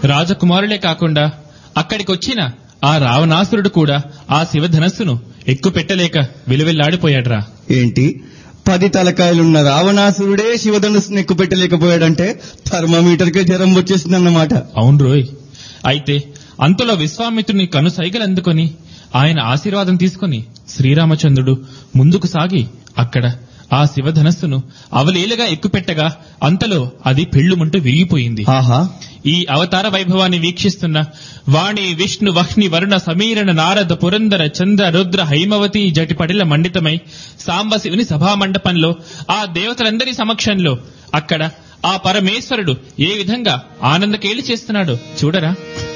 రాజకుమారులే కాకుండా అక్కడికొచ్చిన ఆ రావణాసురుడు కూడా ఆ శివధనస్సును ఎక్కుపెట్టలేక విలువెల్లాడిపోయాడ్రా ఏంటి పది తలకాయలున్న రావణాసురుడే శివధనుస్సును ఎక్కువ పెట్టలేకపోయాడంటే థర్మామీటర్కే జ్వరం వచ్చేసిందన్నమాట అవును రోయ్ అయితే అంతలో విశ్వామిత్రుని కనుసైగలు అందుకొని ఆయన ఆశీర్వాదం తీసుకొని శ్రీరామచంద్రుడు ముందుకు సాగి అక్కడ ఆ శివధనస్సును అవలీలగా ఎక్కుపెట్టగా అంతలో అది పెళ్లుమంటూ విరిగిపోయింది ఆహా ఈ అవతార వైభవాన్ని వీక్షిస్తున్న వాణి విష్ణు వహ్ని వరుణ సమీరణ నారద పురందర చంద్ర రుద్ర హైమవతి జటిపడిల మండితమై సాంబశివుని సభా మండపంలో ఆ దేవతలందరి సమక్షంలో అక్కడ ఆ పరమేశ్వరుడు ఏ విధంగా ఆనందకేళి చేస్తున్నాడో చూడరా